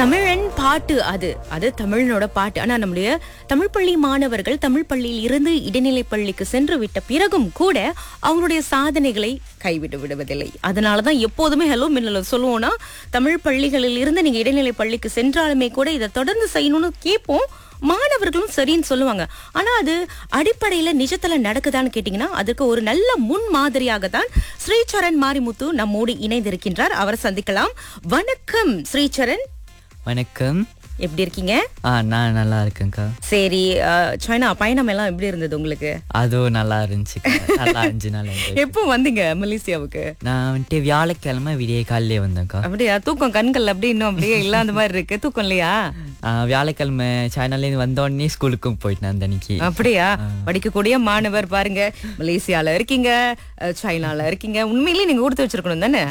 தமிழன் பாட்டு அது அது தமிழனோட பாட்டு ஆனா நம்முடைய தமிழ் பள்ளி மாணவர்கள் தமிழ் பள்ளியில் இருந்து இடைநிலை பள்ளிக்கு சென்று விட்ட பிறகும் கூட அவங்களுடைய சாதனைகளை கைவிட்டு விடுவதில்லை அதனாலதான் எப்போதுமே ஹலோ மின்னல சொல்லுவோம்னா தமிழ் பள்ளிகளில் இருந்து நீங்க இடைநிலை பள்ளிக்கு சென்றாலுமே கூட இதை தொடர்ந்து செய்யணும்னு கேட்போம் மாணவர்களும் சரின்னு சொல்லுவாங்க ஆனா அது அடிப்படையில நிஜத்துல நடக்குதான்னு கேட்டீங்கன்னா அதுக்கு ஒரு நல்ல முன் மாதிரியாக தான் ஸ்ரீசரண் மாரிமுத்து நம்மோடு இணைந்திருக்கின்றார் அவரை சந்திக்கலாம் வணக்கம் ஸ்ரீசரண் வணக்கம் எப்படி இருக்கீங்க ஆ நான் நல்லா இருக்கேன்க்கா சரி அஹ், சைனா பயணம் எல்லாம் எப்படி இருந்தது உங்களுக்கு அதுவும் நல்லா இருந்துச்சுக்கா நல்லா அஞ்சு நாள் enjoy. எப்போ வந்தீங்க மலேசியாவுக்கு நான் வந்துட்டு வியாழக்கிழமை விடிய காலையிலே வந்தேன்க்கா அப்படியா தூக்கம் கண்கள் அப்படியே இன்னும் அப்படியே இல்லாத மாதிரி இருக்கு தூக்கம் இல்லையா ஆ, வியாழக்கிழமை சைனாலேருந்து வந்த உடனே ஸ்கூலுக்கும் போயிட்டேன் அந்த அன்னைக்கு அப்படியா படிக்கக்கூடிய மாணவர் பாருங்க மலேசியால இருக்கீங்க அஹ், சைனால இருக்கீங்க உண்மையிலேயே நீங்க கொடுத்து வச்சிருக்கணும் தானே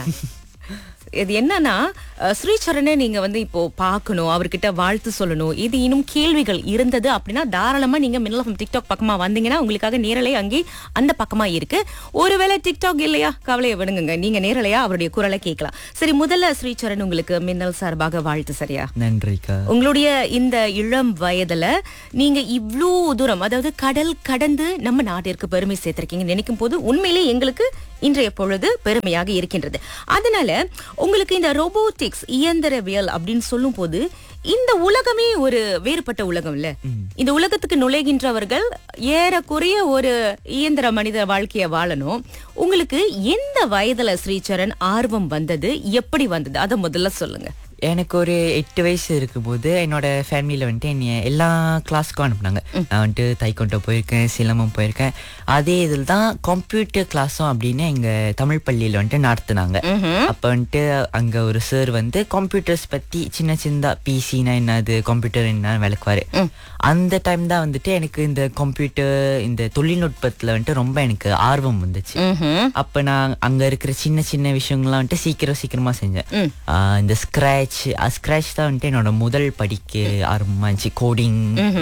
இது என்னன்னா அஹ், ஸ்ரீசரணை நீங்க வந்து இப்போ பார்க்கணும் அவர்கிட்ட வாழ்த்து சொல்லணும் இது இன்னும் கேள்விகள் இருந்தது அப்படின்னா தாராளமா நீங்க மின்னலகம் டிக்டாக் பக்கமா வந்தீங்கன்னா உங்களுக்காக நேரலை அங்கே அந்த பக்கமா இருக்கு ஒருவேளை டிக்டாக் இல்லையா கவலையை விடுங்க நீங்க நேரலையா அவருடைய குரலை கேட்கலாம் சரி முதல்ல ஸ்ரீசரண் உங்களுக்கு மின்னல் சார்பாக வாழ்த்து சரியா நன்றிக்கா உங்களுடைய இந்த இளம் வயதுல நீங்க இவ்ளோ தூரம் அதாவது கடல் கடந்து நம்ம நாட்டிற்கு பெருமை சேர்த்திருக்கீங்க நினைக்கும் போது உண்மையிலே எங்களுக்கு இன்றைய பொழுது பெருமையாக இருக்கின்றது அதனால உங்களுக்கு இந்த ரோபோட்டிக்ஸ் இயந்திரவியல் அப்படின்னு சொல்லும் போது இந்த உலகமே ஒரு வேறுபட்ட உலகம் இல்ல இந்த உலகத்துக்கு நுழைகின்றவர்கள் ஏறக்குறைய ஒரு இயந்திர மனித வாழ்க்கைய வாழணும் உங்களுக்கு எந்த வயதுல ஸ்ரீசரண் ஆர்வம் வந்தது எப்படி வந்தது அதை முதல்ல சொல்லுங்க எனக்கு ஒரு எட்டு வயசு இருக்கும்போது என்னோட ஃபேமிலியில் வந்துட்டு என்னை எல்லா கிளாஸ்க்கும் அனுப்புனாங்க நான் வந்துட்டு தைக்கொண்டோ போயிருக்கேன் சிலம்பம் போயிருக்கேன் அதே இதில் தான் கம்ப்யூட்டர் கிளாஸும் அப்படின்னு எங்கள் தமிழ் பள்ளியில் வந்துட்டு நடத்துனாங்க அப்போ வந்துட்டு அங்கே ஒரு சார் வந்து கம்ப்யூட்டர்ஸ் பற்றி சின்ன சின்ன பிசினா என்னது கம்ப்யூட்டர் என்ன விளக்குவார் அந்த டைம் தான் வந்துட்டு எனக்கு இந்த கம்ப்யூட்டர் இந்த தொழில்நுட்பத்தில் வந்துட்டு ரொம்ப எனக்கு ஆர்வம் வந்துச்சு ம்ஹும். அப்ப நான் அங்க இருக்கிற சின்ன சின்ன விஷயங்கள்லாம் வந்துட்டு சீக்கிரம் சீக்கிரமா செஞ்சேன் ஆஹ் இந்த ஸ்க்ராட்ச் ஸ்க்ராட்ச் தான் வந்துட்டு என்னோட முதல் படிக்க ஆரம்பிச்சு கோடிங்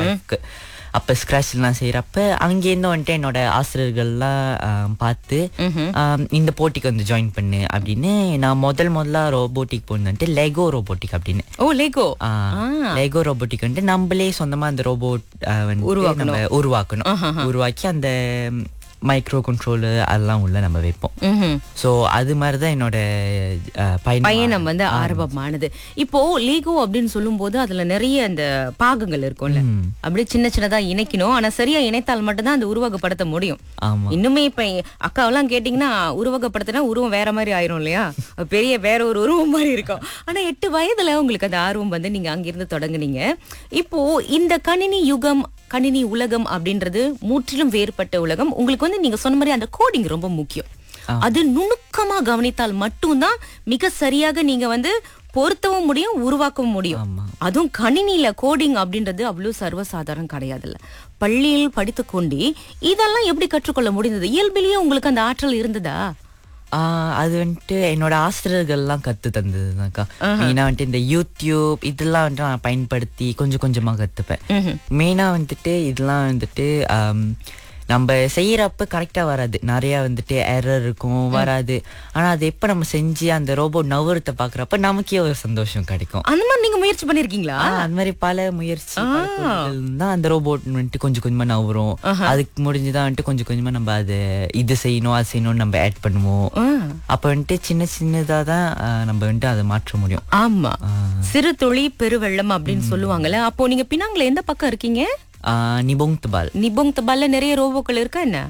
அப்ப ஸ்க்ராட்ச் எல்லாம் செய்யறப்ப அங்கேருந்து வந்துட்டு என்னோட ஆசிரியர்கள்லாம் ஆஹ் பார்த்து ஆஹ் இந்த போட்டிக்கு வந்து ஜாயின் பண்ணு அப்படின்னு நான் முதல் முதல்ல ரோபோட்டிக் போனது வந்துட்டு லெகோ ரோபோட்டிக் அப்படின்னு ஓ லேகோ லெகோ ரோபோட்டிக் வந்துட்டு நம்மளே சொந்தமா அந்த ரோபோட் வந்து நம்ம உருவாக்கணும் உருவாக்கி அந்த மைக்ரோ கண்ட்ரோலு அதெல்லாம் உள்ள நம்ம வைப்போம் ம்ஹும். ஸோ அது மாதிரி தான் என்னோட அஹ், பயணம் பயணம் வந்து ஆரம்பமானது இப்போ லீகோ அப்படின்னு சொல்லும்போது அதுல நிறைய அந்த பாகங்கள் இருக்கும்ல அப்படியே சின்ன சின்னதா இணைக்கணும் ஆனா சரியா இணைத்தால் மட்டும்தான் அந்த உருவகப்படுத்த முடியும் ஆமா இன்னுமே இப்ப அக்காவெல்லாம் கேட்டீங்கன்னா உருவகப்படுத்தினா உருவம் வேற மாதிரி ஆயிரும் இல்லையா பெரிய வேற ஒரு உருவம் மாதிரி இருக்கும் ஆனா எட்டு வயதுல உங்களுக்கு அந்த ஆர்வம் வந்து நீங்க அங்கிருந்து தொடங்குனீங்க இப்போ இந்த கணினி யுகம் கணினி உலகம் அப்படின்றது முற்றிலும் வேறுபட்ட உலகம் உங்களுக்கு வந்து நீங்க சொன்ன மாதிரி அந்த கோடிங் ரொம்ப முக்கியம் அது நுணுக்கமா கவனித்தால் மட்டும்தான் மிக சரியாக நீங்க வந்து பொருத்தவும் முடியும் உருவாக்கவும் முடியும் ஆமா. அதுவும் கணினியில கோடிங் அப்படின்றது அவ்வளவு சர்வசாதாரணம் கிடையாதுல்ல பள்ளியில் படித்துக்கொண்டே இதெல்லாம் எப்படி கற்றுக்கொள்ள முடிந்தது இயல்பிலேயே உங்களுக்கு அந்த ஆற்றல் இருந்ததா ஆஹ், அது வந்துட்டு என்னோட ஆசிரியர்கள்லாம் கத்து தந்ததுதான்க்கா மெயினா வந்துட்டு இந்த யூடியூப் இதெல்லாம் வந்துட்டு நான் பயன்படுத்தி கொஞ்சம் கொஞ்சமா கத்துப்பேன் மெயினா வந்துட்டு இதெல்லாம் வந்துட்டு ஆம், நம்ம செய்யறப்ப கரெக்டா வராது நிறைய வந்துட்டு எரர் இருக்கும் வராது ஆனா அது எப்ப நம்ம செஞ்சு அந்த ரோபோட் நவரத்தை பாக்குறப்ப நமக்கே ஒரு சந்தோஷம் கிடைக்கும் அந்த மாதிரி நீங்க முயற்சி பண்ணிருக்கீங்களா ஆ, அந்த மாதிரி பல முயற்சி பல பொருட்கள் தான் அந்த ரோபோட் வந்துட்டு கொஞ்சம் கொஞ்சமா நவரும் அதுக்கு முடிஞ்சுதான் வந்துட்டு கொஞ்சம் கொஞ்சமா நம்ம அது இது செய்யணும் அது செய்யணும்னு நம்ம ஆட் பண்ணுவோம் அப்ப வந்துட்டு சின்ன சின்னதா தான் ஆ, நம்ம வந்துட்டு அதை மாற்ற முடியும் ஆமா சிறு துளி பெருவெள்ளம் அப்படின்னு சொல்லுவாங்கல்ல அப்போ நீங்க பினாங்கல எந்த பக்கம் இருக்கீங்க ஆ, நிபோங் தபால் நிபுங் தபால்ல நிறைய ரோபோக்கள் இருக்கா என்ன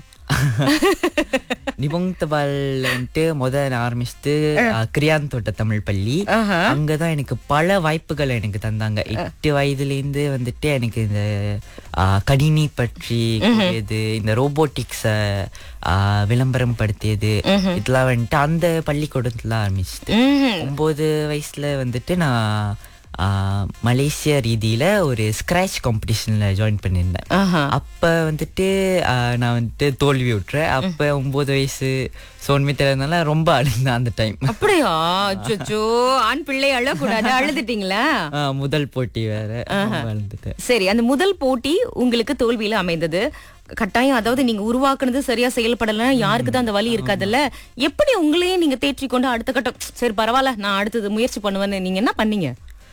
நிபோங் தபால் வந்துட்டு முத நான் ஆரம்பிச்சுட்டு ஆ, கிரியான் தோட்ட தமிழ் பள்ளி ஆஹா. அங்கதான் எனக்கு பல வாய்ப்புகள் எனக்கு தந்தாங்க எட்டு வயதுல இருந்து வந்துட்டு எனக்கு இந்த ஆ, கணினி பற்றி கூறியது இந்த ரோபோட்டிக்ஸ விளம்பரம் படுத்தியது இதெல்லாம் வந்துட்டு அந்த பள்ளிக்கூடத்துல ஆரம்பிச்சுட்டு ம்ஹும். ஒன்பது வயசுல வந்துட்டு நான் ஆ, மலேசிய ரீதியில ஒரு ஸ்கிராச் காம்படிஷன்ல ஜாயின் பண்ணியிருந்தேன் ஆஹா. அப்ப வந்துட்டு ஆ, நான் வந்துட்டு தோல்வி விட்டுறேன் அப்ப ஒன்பது வயசு சோன்மி தெரியாதனால ரொம்ப அழுந்தேன் அந்த டைம் அப்படியா அச்சோ ஆண் பிள்ளை அழக்கூடாது அழுதுட்டீங்களா முதல் போட்டி வேற ரொம்ப அழுந்துட்டேன் சரி அந்த முதல் போட்டி உங்களுக்கு தோல்வியில அமைந்தது கட்டாயம் அதாவது நீங்க உருவாக்குனது சரியா செயல்படலைன்னா யாருக்கு தான் அந்த வழி இருக்காதுல்ல எப்படி உங்களையே நீங்க தேற்றிக் கொண்டு அடுத்த கட்டம் சரி பரவாயில்ல நான் அடுத்தது முயற்சி பண்ணுவேன்னு நீங்க என்ன பண்ணீங்க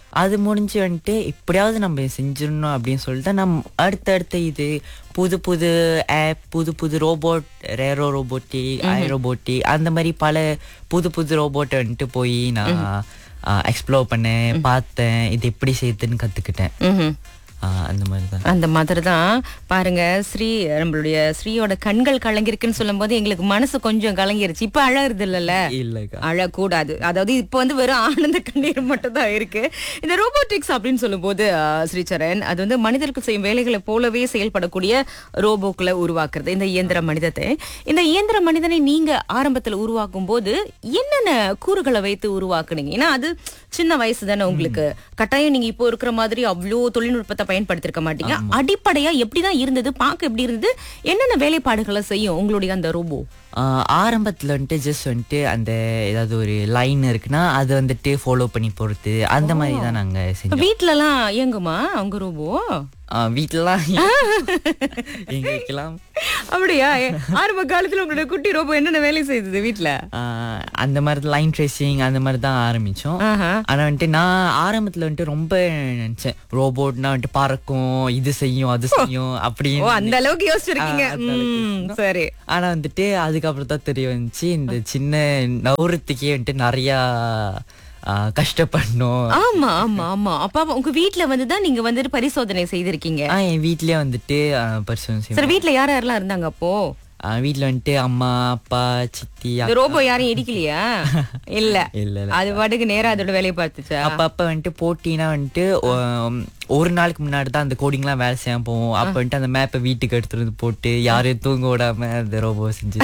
அது முடிஞ்சு வந்துட்டு எப்படியாவது நம்ம செஞ்சிடணும் அப்படின்னு சொல்லிட்டு நம் அடுத்தடுத்த இது புது புது ஆப் புது புது ரோபோட் ரேரோ ரோபோட்டி ஐ ரோபோட்டி அந்த மாதிரி பல புது புது ரோபோட்டை வந்துட்டு போய் நான் எக்ஸ்ப்ளோர் பண்ணேன் பார்த்தேன் இது எப்படி செய்யுதுன்னு கற்றுக்கிட்டேன் ம்ஹும். அந்த மாதிரி தான் அந்த மாதிரி தான் பாருங்க ஸ்ரீ நம்மளுடைய ஸ்ரீயோட கண்கள் கலங்கிருக்குன்னு சொல்லும்போது எங்களுக்கு மனசு கொஞ்சம் கலங்கிருச்சு இப்ப அழகுது இல்லல்ல இல்லைக்கா அழக்கூடாது அதாவது இப்போ வந்து வெறும் ஆனந்த கண்ணீர் மட்டும் தான் இருக்கு இந்த ரோபோட்டிக்ஸ் அப்படின்னு சொல்லும்போது ஆஹ், ஸ்ரீசரண் அது வந்து மனிதர்கள் செய்யும் வேலைகளை போலவே செயல்படக்கூடிய ரோபோக்களை உருவாக்குறது இந்த இயந்திர மனிதத்தை இந்த இயந்திர மனிதனை நீங்க ஆரம்பத்துல உருவாக்கும் போது என்னென்ன கூறுகளை வைத்து உருவாக்குனீங்க ஏன்னா அது சின்ன வயசு தானே உங்களுக்கு கட்டாயம் நீங்க இப்போ இருக்கிற மாதிரி அவ்வளோ தொழில்நுட்பத்தை பயன்படுத்திருக்க மாட்டீங்க அடிப்படையா எப்படிதான் இருந்தது பார்க்க எப்படி இருந்தது என்னென்ன வேலைப்பாடுகளை செய்யும் உங்களுடைய அந்த ரோபோ ஆஹ் ஆரம்பத்துல வந்துட்டு ஜஸ்ட் வந்துட்டு அந்த ஏதாவது ஒரு லைன் இருக்குன்னா அதை வந்துட்டு ஃபாலோ பண்ணி போறது அந்த மாதிரி தான் நாங்க செஞ்சோம் வீட்ல எல்லாம் இயங்குமா உங்க ரோபோ ஆஹ் வீட்லலாம் எங்க வைக்கலாம் அப்படியா ஏ, ஆரம்ப காலத்துல உங்களோட குட்டி ரோபோ என்னென்ன வேலை செய்தது வீட்ல ஆஹ் அந்த மாதிரி லைன் ட்ரேசிங் அந்த மாதிரி தான் ஆரம்பிச்சோம் ஆஹா. ஆனா வந்துட்டு நான் ஆரம்பத்துல வந்துட்டு ரொம்ப நினைச்சேன் ரோபோட்னா வந்துட்டு பறக்கும் இது செய்யும் அது செய்யும் ஓ அப்படின்னு அந்த அளவுக்கு யோசிச்சிருக்கீங்க ஆ, அந்த அளவுக்கு ம், சரி ஆனா வந்துட்டு அதுக்கப்புறம் தான் தெரிய வந்துச்சு இந்த சின்ன நவுறத்துக்கே வந்துட்டு நிறையா ஆஹ் கஷ்டப்படணும் ஆமா ஆமா ஆமா அப்பா உங்க வீட்ல வந்து தான் நீங்க வந்துட்டு பரிசோதனை செய்திருக்கீங்க ஆ என் வீட்லயே வந்துட்டு பர்சன் செய்வோம் சரி வீட்ல யார் யாரெல்லாம் இருந்தாங்க அப்போ வீட்ல வந்துட்டு அம்மா அப்பா சித்தி இந்த ரோபோ யாரும் இடிக்கலையா இல்ல இல்ல இல்ல அது பாட்டுக்கு நேரா அதோட வேலையை பார்த்துச்சா அப்ப அப்ப வந்துட்டு போட்டினா வந்துட்டு உம், ஒரு நாளுக்கு முன்னாடி தான் அந்த கோடிங்லாம் வேலை செய்ய போவோம் அப்ப வந்துட்டு அந்த மேப்பை வீட்டுக்கு எடுத்துட்டு வந்து போட்டு யாரையும் தூங்க விடாம அந்த ரோபோ செஞ்சு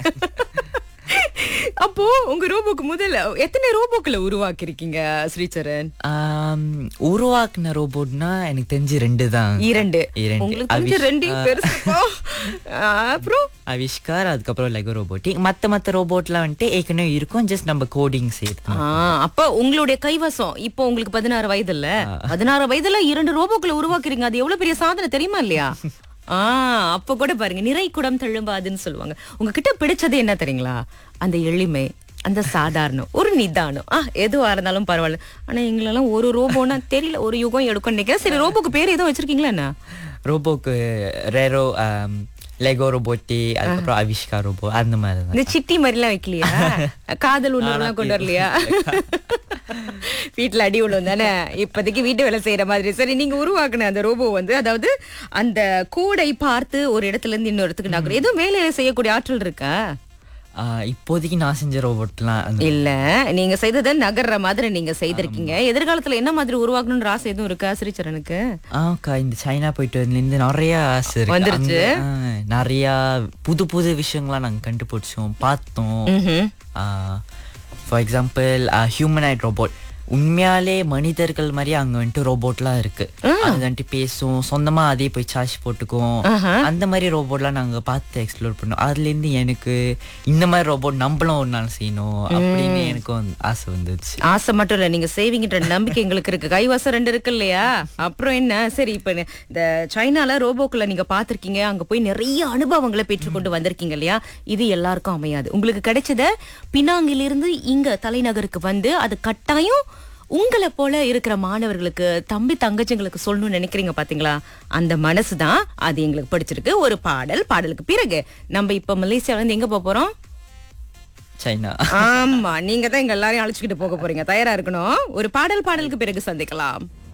அப்போ உங்க ரோபோக்கு முதல்ல எத்தனை ரோபோக்களை உருவாக்கி இருக்கீங்க ஸ்ரீச்சரன் ஆம், உருவாக்குன ரோபோட்னா எனக்கு தெரிஞ்சு ரெண்டு தான் இரண்டு இரண்டு. உங்களுக்கு தெரிஞ்ச அவிஷ்- ரெண்டு பெருசுப்பா அப்புறம் அவிஷ்கார் அதுக்கப்புறம் லெகோ ரோபோட்டிக் மத்த மத்த ரோபோட்லாம் வந்துட்டு ஏற்கனவே இருக்கும் ஜஸ்ட் நம்ம கோடிங் செய்யறது ஆ, அப்ப உங்களுடைய கைவசம் இப்போ உங்களுக்கு பதினாறு வயது இல்ல பதினாறு வயதுல இரண்டு ரோபோக்களை உருவாக்குறீங்க அது எவ்வளவு பெரிய சாதனை தெரியுமா இல்லையா ஆ அப்ப கூட பாருங்க நிறை குடம் தழும்பாதுன்னு சொல்லுவாங்க உங்ககிட்ட பிடிச்சது என்ன தெரியுங்களா அந்த எளிமை அந்த சாதாரணம் ஒரு நிதானம் ஆ எதுவா இருந்தாலும் பரவாயில்ல ஆனா எங்களெல்லாம் ஒரு ரோபோனா தெரியல ஒரு யுகம் எடுக்கும் நினைக்கிறேன் சரி ரோபோக்கு பேர் எதுவும் வச்சிருக்கீங்களா என்ன ரோபோக்கு ரேரோ லெகோ ரோபோட்டி அதுக்கப்புறம் அவிஷ்கார் ரோபோ அந்த மாதிரி தான் இந்த சிட்டி மாதிரி எல்லாம் வைக்கலையா காதல் உணர்வுலாம் கொண்டு வரலையா வீட்டுல அடி விழும் தானே இப்போதைக்கு வீட்டு வேலை செய்யற மாதிரி சரி நீங்க உருவாக்குன அந்த ரோபோ வந்து அதாவது அந்த கூடை பார்த்து ஒரு இடத்துல இருந்து இன்னொரு இடத்துக்கு நகரும் எதுவும் வேலையில செய்யக்கூடிய ஆற்றல் இருக்கா ஆ, இப்போதைக்கு நான் செஞ்ச ரோபோட்லாம் அந்த இல்ல நீங்க செய்ததை நகர்ற மாதிரி நீங்க செய்திருக்கீங்க எதிர்காலத்துல என்ன மாதிரி உருவாக்கணும்ன்ற ஆசை எதுவும் இருக்கா ஸ்ரீச்சரனுக்கு ஆக்கா இந்த சைனா போயிட்டு வந்ததுலேருந்து நிறைய ஆசை இருக்கு வந்துருச்சு? அங்க, ஆ, நிறைய புது புது விஷயங்கள்லாம் நாங்க கண்டுபிடிச்சோம் பார்த்தோம் ம்ஹும். ஃபார் எக்ஸாம்பிள் ஹியூமனைட் ரோபோட் உண்மையாலே மனிதர்கள் மாதிரி அங்க வந்துட்டு ரோபோட்லாம் இருக்கு அது வந்துட்டு பேசும் சொந்தமா அதே போய் சார்ஜ் போட்டுக்கும் அந்த மாதிரி ரோபோட்லாம் நாங்க பார்த்து எக்ஸ்ப்ளோர் பண்ணோம் அதுல இருந்து எனக்கு இந்த மாதிரி ரோபோட் நம்மளும் ஒரு நாள் செய்யணும் அப்படின்னு எனக்கு வந்து ஆசை வந்துச்சு ஆசை மட்டும் இல்ல நீங்க சேவிங்கன்ற நம்பிக்கை எங்களுக்கு இருக்கு கைவாசம் ரெண்டு இருக்கு இல்லையா அப்புறம் என்ன சரி இப்ப நி- இந்த சைனால ரோபோக்குள்ள நீங்க பாத்திருக்கீங்க அங்க போய் நிறைய அனுபவங்களை பெற்றுக்கொண்டு வந்திருக்கீங்க இல்லையா இது எல்லாருக்கும் அமையாது உங்களுக்கு கிடைச்சத பினாங்கிலிருந்து இங்க தலைநகருக்கு வந்து அது கட்டாயம் உங்களை போல இருக்கிற மாணவர்களுக்கு தம்பி தங்கச்சிங்களுக்கு சொல்லணும்னு நினைக்கிறீங்க பாத்தீங்களா அந்த மனசு தான் அது எங்களுக்கு பிடிச்சிருக்கு ஒரு பாடல் பாடலுக்கு பிறகு நம்ம இப்ப மலேசியால இருந்து எங்க போக போறோம் சைனா ஆமா நீங்க தான் எங்க எல்லாரையும் அழைச்சிக்கிட்டு போக போறீங்க தயாரா இருக்கணும் ஒரு பாடல் பாடலுக்கு பிறகு சந்திக்கலாம்